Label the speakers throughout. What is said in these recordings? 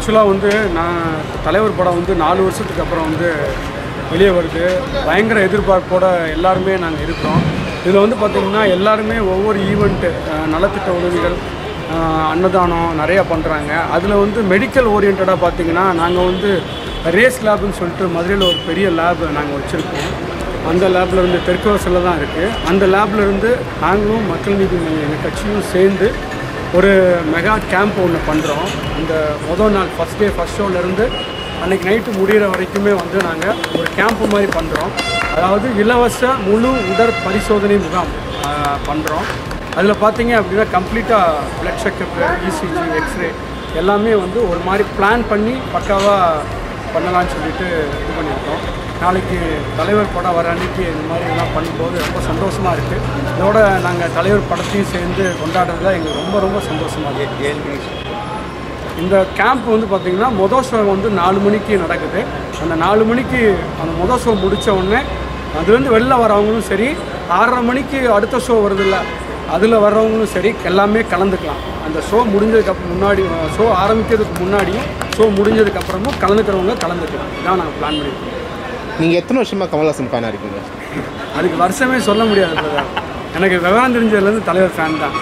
Speaker 1: ஆக்சுவலாக வந்து நான் தலைவர் படம் வந்து நாலு வருஷத்துக்கு அப்புறம் வந்து வெளியே வருது பயங்கர எதிர்பார்ப்போட எல்லாருமே நாங்கள் இருக்கிறோம் இதில் வந்து பார்த்திங்கன்னா எல்லாருமே ஒவ்வொரு ஈவெண்ட்டு நலத்திட்ட உதவிகள் அஹ், அன்னதானம் நிறையா பண்ணுறாங்க அதில் வந்து மெடிக்கல் ஓரியன்டாக பார்த்தீங்கன்னா நாங்கள் வந்து ரேஸ் லேப்னு சொல்லிட்டு மதுரையில் ஒரு பெரிய லேப் நாங்கள் வச்சுருக்கோம் அந்த லேபில் இருந்து தெற்கு வாசலில் தான் இருக்குது அந்த லேபில் இருந்து நாங்களும் மக்கள் நீதி மய்யம் எங்கள் கட்சியும் சேர்ந்து ஒரு மெகா கேம்ப் ஒன்று பண்ணுறோம் இந்த முதல் நாள் ஃபஸ்ட் டே ஃபஸ்ட் ஷோலேருந்து அன்றைக்கி நைட்டு முடிகிற வரைக்குமே வந்து நாங்கள் ஒரு கேம்ப் மாதிரி பண்ணுறோம் அதாவது இலவச முழு உடற் பரிசோதனை முகாம் பண்ணுறோம் அதில் பார்த்தீங்க அப்படின்னா கம்ப்ளீட்டாக பிளட் செக்கப்பு இசிஜி எக்ஸ்ரே எல்லாமே வந்து ஒரு மாதிரி பிளான் பண்ணி பக்காவாக பண்ணலாம்னு சொல்லிட்டு இது பண்ணியிருக்கோம் நாளைக்கு தலைவர் படம் வர அன்னைக்கு இந்த மாதிரி எல்லாம் பண்ணும்போது ரொம்ப சந்தோஷமாக இருக்குது இதோட நாங்கள் தலைவர் படத்தையும் சேர்ந்து கொண்டாடுறதுல எங்களுக்கு ரொம்ப ரொம்ப சந்தோஷமாக இருக்குது இந்த கேம்ப் வந்து பார்த்திங்கன்னா மொதல் ஷோ வந்து நாலு மணிக்கு நடக்குது அந்த நாலு மணிக்கு அந்த மொதல் ஷோ முடித்த உடனே அதுலேருந்து வெளில வரவங்களும் சரி ஆறரை மணிக்கு அடுத்த ஷோ வருதுல்ல அதில் வர்றவங்களும் சரி எல்லாமே கலந்துக்கலாம் அந்த ஷோ முடிஞ்சதுக்கு முன்னாடி ஷோ ஆரம்பிக்கிறதுக்கு முன்னாடியும் ஷோ முடிஞ்சதுக்கு அப்புறமும் கலந்துக்கிறவங்க கலந்துக்கலாம் இதான் நாங்கள் பிளான் பண்ணியிருக்கோம்
Speaker 2: நீங்கள் எத்தனை வருஷமாக கமல்ஹாசன் ஃபேனாக இருக்கீங்க
Speaker 1: அதுக்கு வருஷமே சொல்ல முடியாது brother. எனக்கு விவரம் தெரிஞ்சதுலேருந்து தலைவர் ஃபேன் தான்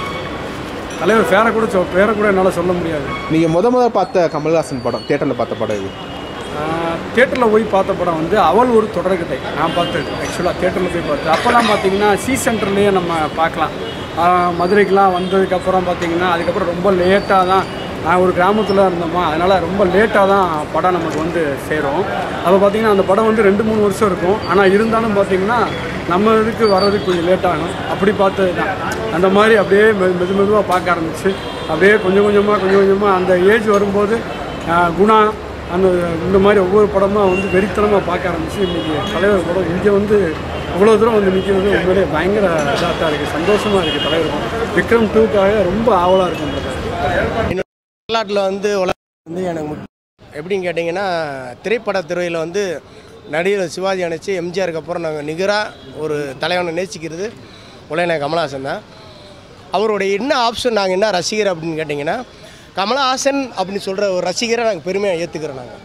Speaker 1: தலைவர் பேரை கூட சொ பேரை கூட என்னால் சொல்ல முடியாது
Speaker 2: நீங்கள் முத முத பார்த்த கமல்ஹாசன் படம் தேட்டரில் பார்த்த படம் இது
Speaker 1: தேட்டரில் போய் பார்த்த படம் வந்து அவள் ஒரு தொடர்கதை நான் பார்த்தது ஆக்சுவலாக தேட்டரில் போய் பார்த்தேன் அப்போல்லாம் பார்த்தீங்கன்னா சி சென்டர்லேயே நம்ம பார்க்கலாம் ஆஹ் மதுரைக்கெலாம் வந்ததுக்கப்புறம் பார்த்தீங்கன்னா அதுக்கப்புறம் ரொம்ப லேட்டாக தான் நான் ஒரு கிராமத்தில் இருந்தோமா அதனால் ரொம்ப லேட்டாக தான் படம் நமக்கு வந்து சேரும் அப்போ பார்த்தீங்கன்னா அந்த படம் வந்து ரெண்டு மூணு வருஷம் இருக்கும் ஆனால் இருந்தாலும் பார்த்தீங்கன்னா நம்ம இதுக்கு வர்றதுக்கு கொஞ்சம் லேட் ஆகும் அப்படி பார்த்தது தான் அந்த மாதிரி அப்படியே மெது மெது மெதுவாக பார்க்க ஆரம்பிச்சு அப்படியே கொஞ்சம் கொஞ்சமாக கொஞ்சம் கொஞ்சமாக அந்த ஏஜ் வரும்போது ஆஹ் குணா அந்த இந்த மாதிரி ஒவ்வொரு படமாக வந்து வெறித்தனமாக பார்க்க ஆரம்பிச்சு இன்றைக்கி தலைவர் படம் இங்கே வந்து இவ்வளோ தூரம் வந்து நிற்கிறது உண்மையிலே பயங்கர இதாக தான் இருக்குது சந்தோஷமாக இருக்குது தலைவர் படம் விக்ரம் டூக்காக ரொம்ப ஆவலாக இருக்கும்
Speaker 3: வரலாற்றில் வந்து உலக வந்து எனக்கு முக்கியம் எப்படின்னு கேட்டிங்கன்னா திரைப்படத் துறையில் வந்து நடிகர் சிவாஜி அணைச்சி எம்ஜிஆருக்கு அப்புறம் நாங்கள் நிகராக ஒரு தலைவனை நேசிக்கிறது உலக கமலஹாசன் தான் அவருடைய என்ன ஆப்ஷன் நாங்கள் என்ன ரசிகர் அப்படின்னு கேட்டிங்கன்னா கமலஹாசன் அப்படின்னு சொல்கிற ஒரு ரசிகரை நாங்கள் பெருமையாக ஏற்றுக்கிறோம் நாங்கள்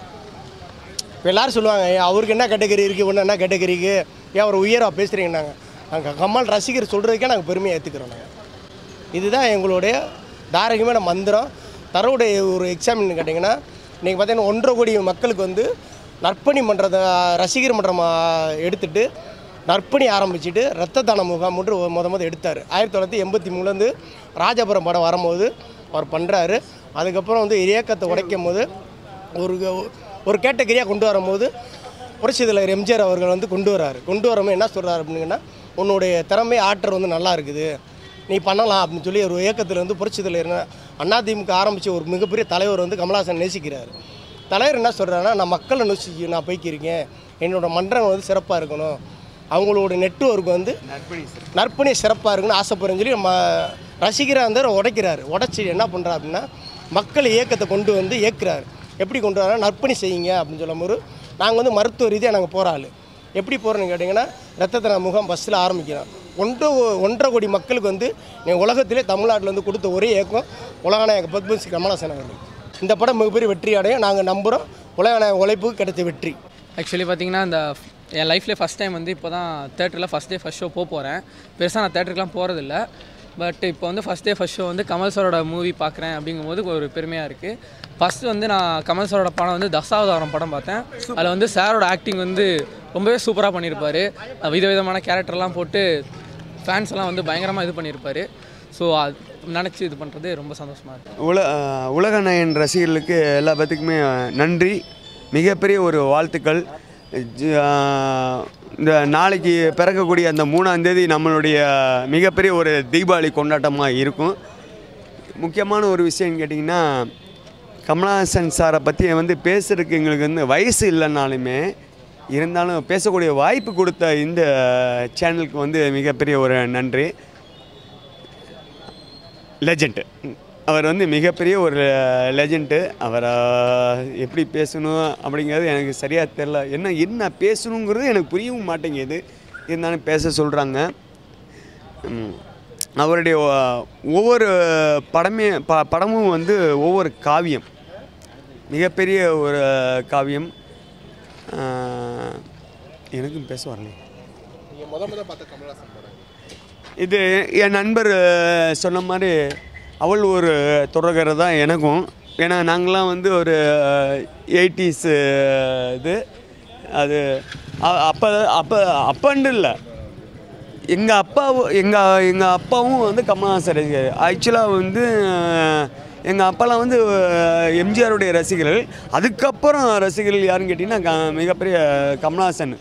Speaker 3: இப்போ எல்லாரும் சொல்லுவாங்க "ஏன் அவருக்கு என்ன கேட்டகரி இருக்குது ஒன்று என்ன கேட்டகரிக்கு ஏன் அவர் உயராக பேசுகிறீங்க நாங்கள் நாங்கள் கமல் ரசிகர் சொல்கிறதுக்கே நாங்கள் பெருமையாக ஏற்றுக்கிறோம் நாங்கள் இதுதான் எங்களுடைய தாரகமான மந்திரம் தரவுடைய ஒரு எக்ஸாம்பிள்னு கேட்டிங்கன்னா இன்றைக்கி பார்த்தீங்கன்னா ஒன்றரை கோடி மக்களுக்கு வந்து நற்பணி மன்றத்தை ரசிகர் மன்றம் ஆ, எடுத்துட்டு நற்பணி ஆரம்பிச்சுட்டு ரத்த தான முகாம் ஒன்று முத முத எடுத்தார் ஆயிரத்தி தொள்ளாயிரத்தி எண்பத்தி மூணுலேருந்து ராஜபுரம் படம் வரும்போது அவர் பண்ணுறாரு அதுக்கப்புறம் வந்து இயக்கத்தை உடைக்கும் போது ஒரு ஒரு கேட்டகரியாக கொண்டு வரும்போது புரட்சி தலைவர் எம்ஜிஆர் அவர்கள் வந்து கொண்டு வராரு கொண்டு வரும்போது என்ன சொல்கிறாரு அப்படின்னா உன்னுடைய திறமை ஆற்றல் வந்து நல்லா இருக்குது நீ பண்ணலாம் அப்படின்னு சொல்லி ஒரு இயக்கத்தில் வந்து புரட்சி தலைவர் அதிமுக ஆரம்பித்த ஒரு மிகப்பெரிய தலைவர் வந்து கமலஹாசன் நேசிக்கிறார் தலைவர் என்ன சொல்கிறாருன்னா நான் மக்களை நேசிக்க நான் போய்க்கிருக்கேன் என்னோட மன்றம் வந்து சிறப்பாக இருக்கணும் அவங்களோட நெட்வொர்க் வந்து நற்பணி சிறப்பாக இருக்குன்னு ஆசைப்படுறேன்னு சொல்லி நம்ம ரசிகராக வந்து உடைக்கிறாரு உடைச்சி என்ன பண்ணுறாரு அப்படின்னா மக்கள் இயக்கத்தை கொண்டு வந்து இயக்குறாரு எப்படி கொண்டு வர நற்பணி செய்யுங்க அப்படின்னு சொல்லும்போது நாங்கள் வந்து மருத்துவ ரீதியாக நாங்கள் போகிற ஆள் எப்படி போகிறோன்னு கேட்டிங்கன்னா ரத்தத்தன முகாம் பஸ்ஸில் ஆரம்பிக்கிறோம் ஒன்று ஒன்றரை கோடி மக்களுக்கு வந்து நீ உலகத்திலே தமிழ்நாட்டில் வந்து கொடுத்த ஒரே இயக்கம் உலகநாயக பத்மஸ்ரீ கமலஹாசன் அவர்கள் இந்த படம் மிகப்பெரிய வெற்றி அடையும் நாங்கள் நம்புகிறோம் உலகநாயக உழைப்புக்கு கிடைத்த வெற்றி
Speaker 4: ஆக்சுவலி பார்த்தீங்கன்னா இந்த என் லைஃப்லேயே ஃபஸ்ட் டைம் வந்து இப்போ தான் தேட்டரில் ஃபஸ்ட் டே ஃபஸ்ட் ஷோ போக போகிறேன் பெருசாக நான் தேட்டருக்குலாம் போகிறதில்ல பட் இப்போ வந்து ஃபஸ்ட் டே ஃபஸ்ட் ஷோ வந்து கமல் சாரோட மூவி பார்க்குறேன் அப்படிங்கும்போது ஒரு பெருமையாக இருக்குது ஃபஸ்ட்டு வந்து நான் கமல் சாரோட படம் வந்து தசாவதாரம் படம் பார்த்தேன் அதில் வந்து சாரோட ஆக்டிங் வந்து ரொம்பவே சூப்பராக பண்ணியிருப்பார் விதவிதமான கேரக்டர்லாம் போட்டு ஃபேன்ஸ் எல்லாம் வந்து பயங்கரமாக இது பண்ணியிருப்பார் ஸோ அது நினச்சி இது பண்ணுறது ரொம்ப சந்தோஷமாக இருக்குது
Speaker 5: உல அஹ் உலகநாயகன் ரசிகர்களுக்கு எல்லா பேத்துக்குமே நன்றி மிகப்பெரிய ஒரு வாழ்த்துக்கள் ஜ- அஹ் இந்த நாளைக்கு பிறக்கக்கூடிய அந்த மூணாம் தேதி நம்மளுடைய மிகப்பெரிய ஒரு தீபாவளி கொண்டாட்டமாக இருக்கும் முக்கியமான ஒரு விஷயம்னு கேட்டிங்கன்னா கமலஹாசன் சாரை பற்றி வந்து பேசுறதுக்கு எங்களுக்கு வந்து வயசு இல்லைனாலுமே இருந்தாலும் பேசக்கூடிய வாய்ப்பு கொடுத்த இந்த சேனலுக்கு வந்து மிகப்பெரிய ஒரு நன்றி லெஜண்ட் அவர் வந்து மிகப்பெரிய ஒரு லெஜண்ட்டு அவரை எப்படி பேசணும் அப்படிங்கிறது எனக்கு சரியாக தெரில என்ன என்ன பேசணுங்கிறது எனக்கு புரியவும் மாட்டேங்குது இருந்தாலும் பேச சொல்கிறாங்க அவருடைய ஒ- ஒவ்வொரு படமே ப படமும் வந்து ஒவ்வொரு காவியம் மிகப்பெரிய ஒரு காவியம் ஆஹ், எனக்கும் பேச வரலையே
Speaker 2: நீங்கள் முத முத பார்த்த கமல்ஹாசன் படம்
Speaker 5: இது என் நண்பர் அஹ், சொன்ன மாதிரி அவள் ஒரு தொடர்கரை தான் எனக்கும் ஏன்னா நாங்களாம் வந்து ஒரு எயிட்டிஸ் இது அது அ- அப்போ அப்போ அப்பண்டு இல்லை எங்கள் அப்பாவும் எங்கள் எங்கள் அப்பாவும் வந்து கமல்ஹாசன் ரசிகர் ஆக்சுவலாக வந்து எங்கள் அப்பாலாம் வந்து அஹ், எம்ஜிஆருடைய ரசிகர்கள் அதுக்கப்புறம் ரசிகர்கள் யாருன்னு கேட்டிங்கன்னா க- மிகப்பெரிய கமல்ஹாசன்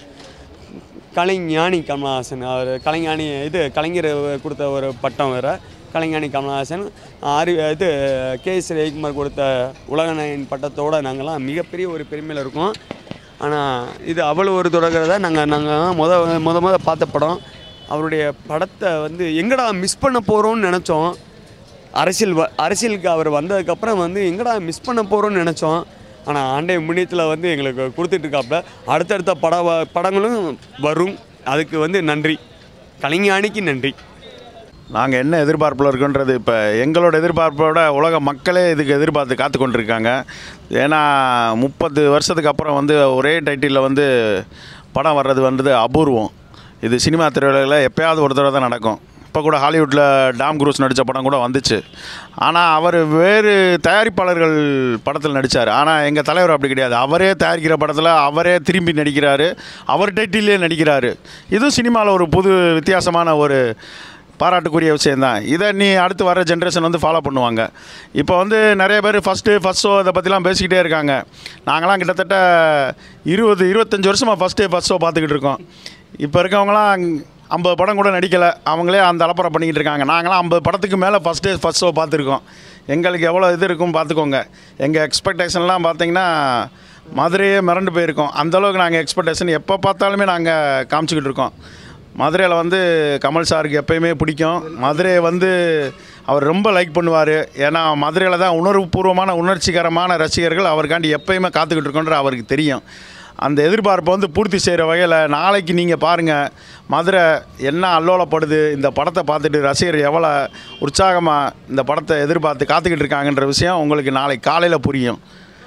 Speaker 5: கலைஞானி கமலஹாசன் அவர் கலைஞானி இது கலைஞர் கொடுத்த ஒரு பட்டம் வேறு கலைஞானி கமலஹாசன் ஆரி இது கே எஸ் ரவிக்குமார் கொடுத்த உலகநாயகன் பட்டத்தோடு நாங்கள்லாம் மிகப்பெரிய ஒரு பெருமையில் இருக்கோம் ஆனால் இது அவ்வளோ ஒரு தொடர்கிறத நாங்கள் நாங்கள் முத முத முத பார்த்த படம் அவருடைய படத்தை வந்து எங்கடா மிஸ் பண்ண போகிறோம்னு நினச்சோம் அரசியல் வ- அரசியலுக்கு அவர் வந்ததுக்கப்புறம் வந்து எங்கடா மிஸ் பண்ண போகிறோம்னு நினச்சோம் ஆனால் ஆண்டை முன்னியத்தில் வந்து எங்களுக்கு கொடுத்துட்ருக்காப்புல அடுத்தடுத்த பட வ- படங்களும் வரும் அதுக்கு வந்து நன்றி கலைஞானிக்கு நன்றி
Speaker 6: நாங்கள் என்ன எதிர்பார்ப்பில் இருக்கோன்றது இப்போ எங்களோட எதிர்பார்ப்போட உலக மக்களே இதுக்கு எதிர்பார்த்து காத்து கொண்டிருக்காங்க ஏன்னா முப்பது வருஷத்துக்கு அப்புறம் வந்து ஒரே டைட்டிலில் வந்து படம் வர்றது வந்து அபூர்வம் இது சினிமா திரையுலகில் எப்பயாவது ஒரு தடவை தான் நடக்கும் இப்போ கூட ஹாலிவுட்டில் டாம் குரூஸ் நடித்த படம் கூட வந்துச்சு ஆனால் அவர் வேறு தயாரிப்பாளர்கள் படத்தில் நடித்தார் ஆனால் எங்கள் தலைவர் அப்படி கிடையாது அவரே தயாரிக்கிற படத்தில் அவரே திரும்பி நடிக்கிறாரு அவர் டைட்டிலே நடிக்கிறாரு இதுவும் சினிமாவில் ஒரு புது வித்தியாசமான ஒரு பாராட்டுக்குரிய விஷயந்தான் இதை நீ அடுத்து வர ஜென்ரேஷன் வந்து ஃபாலோ பண்ணுவாங்க இப்போ வந்து நிறைய பேர் ஃபஸ்ட்டு ஃபஸ்ட் ஷோ இதை பற்றிலாம் பேசிக்கிட்டே இருக்காங்க நாங்களாம் கிட்டத்தட்ட இருபது இருபத்தஞ்சி வருஷமாக ஃபஸ்ட்டு ஃபஸ்ட் ஷோ பார்த்துக்கிட்டு இருக்கோம் இப்போ இருக்கவங்களாம் ஐம்பது படம் கூட நடிக்கலை அவங்களே அந்த அலப்பறை பண்ணிக்கிட்டு இருக்காங்க நாங்களாம் ஐம்பது படத்துக்கு மேலே ஃபஸ்ட் டே ஃபஸ்ட் ஷோ பார்த்துருக்கோம் எங்களுக்கு எவ்வளோ இது இருக்கும் பார்த்துக்கோங்க எங்கள் எக்ஸ்பெக்டேஷன்லாம் பார்த்தீங்கன்னா மதுரையே மிரண்டு போயிருக்கோம் அந்தளவுக்கு நாங்கள் எக்ஸ்பெக்டேஷன் எப்போ பார்த்தாலுமே நாங்கள் காமிச்சிக்கிட்டு இருக்கோம் மதுரையில் வந்து கமல் சாருக்கு எப்பயுமே பிடிக்கும் மதுரையை வந்து அவர் ரொம்ப லைக் பண்ணுவார் ஏன்னா மதுரையில் தான் உணர்வுபூர்வமான உணர்ச்சிகரமான ரசிகர்கள் அவருக்காண்டி எப்பயுமே காத்துக்கிட்டு இருக்கோன்ற அவருக்கு தெரியும் அந்த எதிர்பார்ப்பை வந்து பூர்த்தி செய்கிற வகையில் நாளைக்கு நீங்கள் பாருங்கள் மதுரை என்ன அல்லோலப்படுது இந்த படத்தை பார்த்துட்டு ரசிகர் எவ்வளோ உற்சாகமாக இந்த படத்தை எதிர்பார்த்து காத்துக்கிட்டு இருக்காங்கன்ற விஷயம் உங்களுக்கு நாளைக்கு காலையில் புரியும்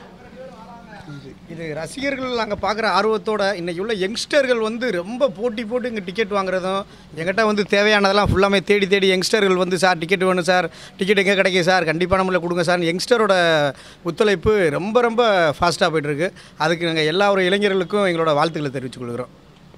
Speaker 7: இது ரசிகர்கள் நாங்கள் பார்க்குற ஆர்வத்தோட இன்னைக்கு உள்ள யங்ஸ்டர்கள் வந்து ரொம்ப போட்டி போட்டு இங்கே டிக்கெட் வாங்குறதும் எங்கிட்ட வந்து தேவையானதெல்லாம் ஃபுல்லாமே தேடி தேடி யங்ஸ்டர்கள் வந்து சார் டிக்கெட் வேணும் சார் டிக்கெட் எங்கே கிடைக்கும் சார் கண்டிப்பாக நம்மள கொடுங்க சார் யங்ஸ்டரோட ஒத்துழைப்பு ரொம்ப ரொம்ப ஃபாஸ்ட்டாக போயிட்டுருக்கு அதுக்கு நாங்கள் எல்லா ஒரு இளைஞர்களுக்கும் எங்களோட வாழ்த்துக்களை தெரிவித்துக் கொள்கிறோம்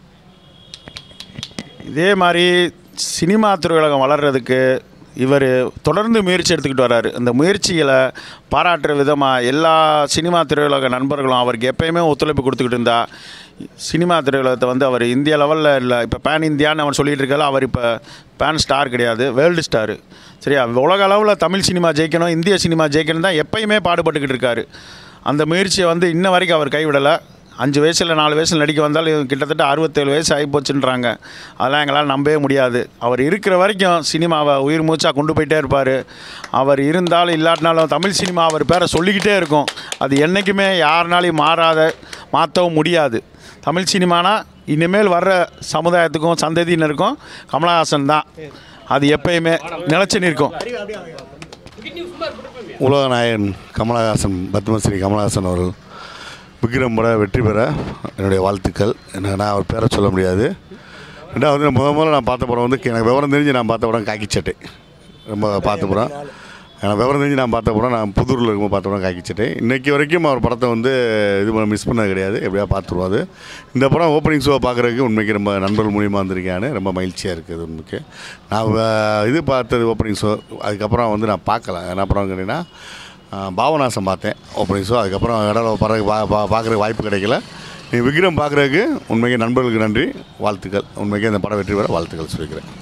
Speaker 6: இதே மாதிரி சினிமா திரையுலகம் வளர்கிறதுக்கு இவர் தொடர்ந்து முயற்சி எடுத்துக்கிட்டு வர்றாரு அந்த முயற்சிகளை பாராட்டுற விதமாக எல்லா சினிமா திரையுலக நண்பர்களும் அவருக்கு எப்பயுமே ஒத்துழைப்பு கொடுத்துக்கிட்டு இருந்தா சினிமா திரையுலகத்தை வந்து அவர் இந்திய லெவலில் இல்லை இப்போ பேன் இந்தியான்னு அவர் சொல்லிட்டு இருக்காரு அவர் இப்போ பேன் ஸ்டார் கிடையாது வேர்ல்டு ஸ்டாரு சரியா உலக அளவில் தமிழ் சினிமா ஜெயிக்கணும் இந்திய சினிமா ஜெயிக்கணும் தான் எப்பயுமே பாடுபட்டுக்கிட்டு இருக்காரு அந்த முயற்சியை வந்து இன்ன வரைக்கும் அவர் கைவிடலை அஞ்சு வயசில் நாலு வயசில் நடிக்க வந்தாலும் கிட்டத்தட்ட அறுபத்தேழு வயசு ஆகிப்போச்சுன்றாங்க அதெல்லாம் எங்களால் நம்பவே முடியாது அவர் இருக்கிற வரைக்கும் சினிமாவை உயிர் மூச்சாக கொண்டு போயிட்டே இருப்பார் அவர் இருந்தாலும் இல்லாட்டினாலும் தமிழ் சினிமா அவர் பேரை சொல்லிக்கிட்டே இருக்கும் அது என்றைக்குமே யாருனாலையும் மாறாத மாற்றவும் முடியாது தமிழ் சினிமானா இனிமேல் வர்ற சமுதாயத்துக்கும் சந்ததியினருக்கும் கமலஹாசன் தான் அது எப்பயுமே நிலச்சி நிற்கும்
Speaker 8: உலகநாயகன் கமலஹாசன் பத்மஸ்ரீ கமலஹாசன் அவர்கள் விக்ரம் பட வெற்றி பெற என்னுடைய வாழ்த்துக்கள் எனக்கு நான் அவர் பேரை சொல்ல முடியாது ரெண்டாவது முத முதல்ல நான் பார்த்த படம் வந்து எனக்கு விவரம் தெரிஞ்சு நான் பார்த்த படம் காக்கிச்சட்டை ரொம்ப பார்த்த படம் எனக்கு விவரம் தெரிஞ்சு நான் பார்த்த படம் நான் புதூரில் இருக்கும்போது பார்த்த படம் காக்கிச்சட்டை இன்றைக்கி வரைக்கும் அவர் படத்தை வந்து இது பண்ண மிஸ் பண்ணது கிடையாது எப்படியா பார்த்துருவோம் அது இந்த படம் ஓப்பனிங் ஷோ பார்க்குறதுக்கு உண்மைக்கு ரொம்ப நண்பர்கள் மூலியமாக வந்திருக்கேன் ரொம்ப மகிழ்ச்சியாக இருக்குது உண்மைக்கு நான் வ- இது பார்த்தது ஓப்பனிங் ஷோ அதுக்கப்புறம் வந்து நான் பார்க்கல என்ன படம் கேட்டிங்கன்னா ஆஹ் பாவநாசம் பார்த்தேன் ஓப்பனிங் ஷோ அதுக்கப்புறம் இடம் பறகு பா பா பார்க்குறதுக்கு வாய்ப்பு கிடைக்கல நீ விக்ரம் பார்க்குறதுக்கு உண்மைக்கு நண்பர்களுக்கு நன்றி வாழ்த்துக்கள் உண்மைக்கு இந்த படம் வெற்றி பெற வாழ்த்துக்கள் சொல்லிக்கிறேன்